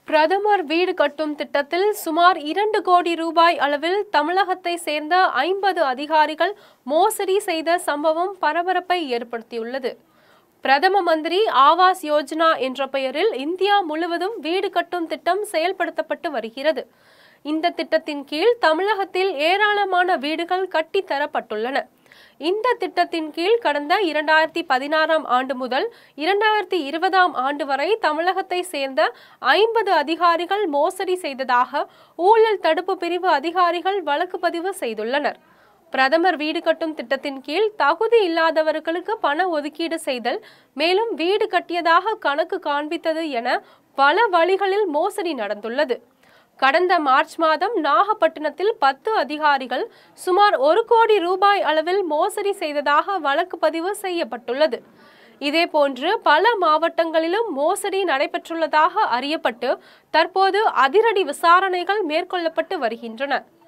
பிரதமர் வீடு கட்டும் திட்டத்தில் சுமார் இரண்டு கோடி ரூபாய் அளவில் தமிழகத்தை சேர்ந்த ஐம்பது அதிகாரிகள் மோசடி செய்த சம்பவம் பரபரப்பை ஏற்படுத்தியுள்ளது பிரதம மந்திரி ஆவாஸ் யோஜனா என்ற பெயரில் இந்தியா முழுவதும் வீடு கட்டும் திட்டம் செயல்படுத்தப்பட்டு வருகிறது இந்த திட்டத்தின் கீழ் தமிழகத்தில் ஏராளமான வீடுகள் கட்டித் தரப்பட்டுள்ளன இந்த திட்டத்தின் கீழ் கடந்த இரண்டாயிரத்தி பதினாறாம் ஆண்டு முதல் இரண்டாயிரத்தி இருபதாம் ஆண்டு வரை தமிழகத்தை சேர்ந்த ஐம்பது அதிகாரிகள் மோசடி செய்ததாக ஊழல் தடுப்பு பிரிவு அதிகாரிகள் வழக்கு பதிவு செய்துள்ளனர் பிரதமர் வீடு கட்டும் திட்டத்தின் கீழ் தகுதி இல்லாதவர்களுக்கு பண ஒதுக்கீடு செய்தல் மேலும் வீடு கட்டியதாக கணக்கு காண்பித்தது என பல வழிகளில் மோசடி நடந்துள்ளது கடந்த மார்ச் மாதம் நாகப்பட்டினத்தில் பத்து அதிகாரிகள் சுமார் ஒரு கோடி ரூபாய் அளவில் மோசடி செய்ததாக வழக்கு பதிவு செய்யப்பட்டுள்ளது இதேபோன்று பல மாவட்டங்களிலும் மோசடி நடைபெற்றுள்ளதாக அறியப்பட்டு தற்போது அதிரடி விசாரணைகள் மேற்கொள்ளப்பட்டு வருகின்றன